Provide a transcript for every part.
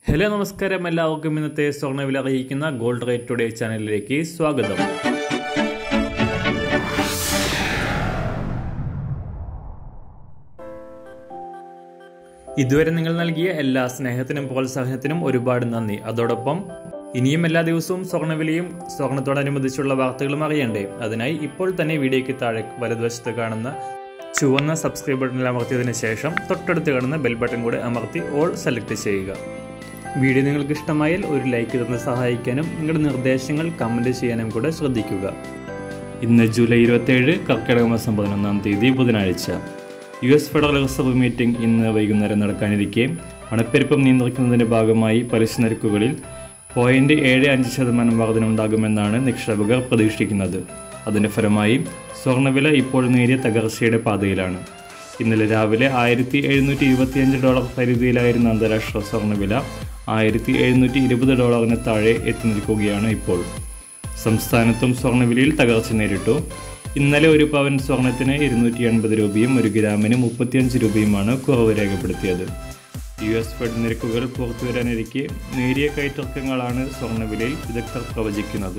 hello നമസ്കാരം എല്ലാവർക്കും ഇന്നത്തെ സ്വർണ്ണവില അറിയിക്കുന്ന ഗോൾഡ് റേറ്റ് ടുഡേ ചാനലിലേക്ക് സ്വാഗതം ഇതുവരെ നിങ്ങൾ നൽകിയ എല്ലാ സ്നേഹത്തിനും പ്രോത്സാഹനത്തിനും ഒരുപാട് നന്ദി അതോടൊപ്പം ഇനിയും എല്ലാ ദിവസവും സ്വർണ്ണവിലയും സ്വർണത്തോടനുബന്ധിച്ചുള്ള വാർത്തകളും അറിയണ്ടേ അതിനായി ഇപ്പോൾ തന്നെ വീഡിയോയ്ക്ക് താഴെ വലതുവശത്ത് കാണുന്ന ചുവന്ന സബ്സ്ക്രൈബ് ബട്ടണിൽ അമർത്തിയതിനു ശേഷം തൊട്ടടുത്ത് കാണുന്ന ബെൽ ബട്ടൺ കൂടെ അമർത്തി ഓൾ സെലക്ട് ചെയ്യുക വീഡിയോ നിങ്ങൾക്ക് ഇഷ്ടമായാൽ ഒരു ലൈക്ക് തന്ന് സഹായിക്കാനും നിങ്ങളുടെ നിർദ്ദേശങ്ങൾ കമൻറ്റ് ചെയ്യാനും കൂടെ ശ്രദ്ധിക്കുക ഇന്ന് ജൂലൈ ഇരുപത്തേഴ് കർക്കിടക മാസം പതിനൊന്നാം തീയതി ബുധനാഴ്ച U S federal reserve meeting ഇന്ന് വൈകുന്നേരം നടക്കാനിരിക്കെ പണപ്പെരുപ്പം നിയന്ത്രിക്കുന്നതിന്റെ ഭാഗമായി പലിശ നിരക്കുകളിൽ പോയിന്റ് ഏഴ് അഞ്ച് ശതമാനം വർധനമുണ്ടാകുമെന്നാണ് നിക്ഷേപകർ പ്രതീക്ഷിക്കുന്നത് അതിന്റെ ഫലമായി സ്വർണ്ണവില ഇപ്പോൾ നേരിയ തകർച്ചയുടെ പാതയിലാണ് ഇന്നലെ രാവിലെ ആയിരത്തി എഴുന്നൂറ്റി ഇരുപത്തിയഞ്ച് ഡോളർ പരിധിയിലായിരുന്ന അന്താരാഷ്ട്ര സ്വർണ്ണവില ആയിരത്തി എഴുന്നൂറ്റി ഇരുപത് ഡോളറിന് താഴെ എത്തി നിൽക്കുകയാണ് ഇപ്പോൾ സംസ്ഥാനത്തും സ്വർണ്ണവിലയിൽ തകർച്ച നേരിട്ടു ഇന്നലെ ഒരു പവൻ സ്വർണത്തിന് ഇരുന്നൂറ്റി എൺപത് രൂപയും ഒരു ഗ്രാമിന് മുപ്പത്തിയഞ്ച് രൂപയുമാണ് കുറവ് രേഖപ്പെടുത്തിയത് യു എസ് ഫെഡ് നിരക്കുകൾ പുറത്തുവരാനിരിക്കെ നേരിയ കയറ്റിറക്കങ്ങളാണ് സ്വർണ്ണവിലയിൽ വിദഗ്ധർ പ്രവചിക്കുന്നത്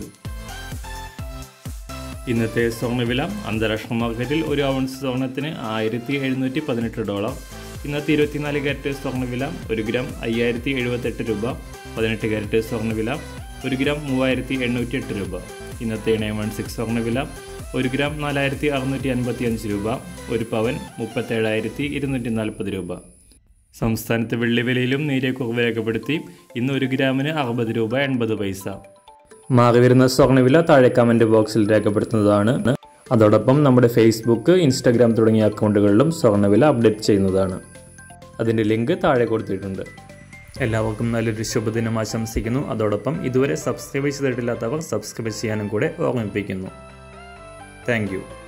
ഇന്നത്തെ സ്വർണ്ണവില അന്താരാഷ്ട്ര മാർക്കറ്റിൽ ഒരു ഔൺസ് സ്വർണത്തിന് ആയിരത്തി എഴുന്നൂറ്റി പതിനെട്ട് ഡോളർ ഇന്നത്തെ ഇരുപത്തിനാല് ക്യാരറ്റ് സ്വർണ്ണവില ഒരു ഗ്രാം അയ്യായിരത്തി എഴുപത്തെട്ട് രൂപ പതിനെട്ട് ക്യാരറ്റ് സ്വർണ്ണവില ഒരു ഗ്രാം മൂവായിരത്തി എണ്ണൂറ്റി എട്ട് രൂപ ഇന്നത്തെ നയൻ വൺ സിക്സ് സ്വർണ്ണവില ഒരു ഗ്രാം നാലായിരത്തി അറുന്നൂറ്റി അൻപത്തി അഞ്ച് രൂപ ഒരു പവൻ മുപ്പത്തേഴായിരത്തി ഇരുന്നൂറ്റി നാൽപ്പത് രൂപ സംസ്ഥാനത്ത് വെള്ളിവിലയിലും നേരിയ കുറവ് രേഖപ്പെടുത്തി ഇന്ന് ഒരു ഗ്രാമിന് അറുപത് രൂപ എൺപത് പൈസ മാറി വരുന്ന സ്വർണ്ണവില താഴെ കമന്റ് ബോക്സിൽ രേഖപ്പെടുത്തുന്നതാണ് അതോടൊപ്പം നമ്മുടെ ഫേസ്ബുക്ക് ഇൻസ്റ്റാഗ്രാം തുടങ്ങിയ അക്കൗണ്ടുകളിലും സ്വർണ്ണവില അപ്ഡേറ്റ് ചെയ്യുന്നതാണ് അതിൻ്റെ ലിങ്ക് താഴെ കൊടുത്തിട്ടുണ്ട് എല്ലാവർക്കും നല്ലൊരു ശുഭദിനം ആശംസിക്കുന്നു അതോടൊപ്പം ഇതുവരെ സബ്സ്ക്രൈബ് ചെയ്തിട്ടില്ലാത്തവർ സബ്സ്ക്രൈബ് ചെയ്യാനും കൂടെ ഓർമ്മിപ്പിക്കുന്നു താങ്ക്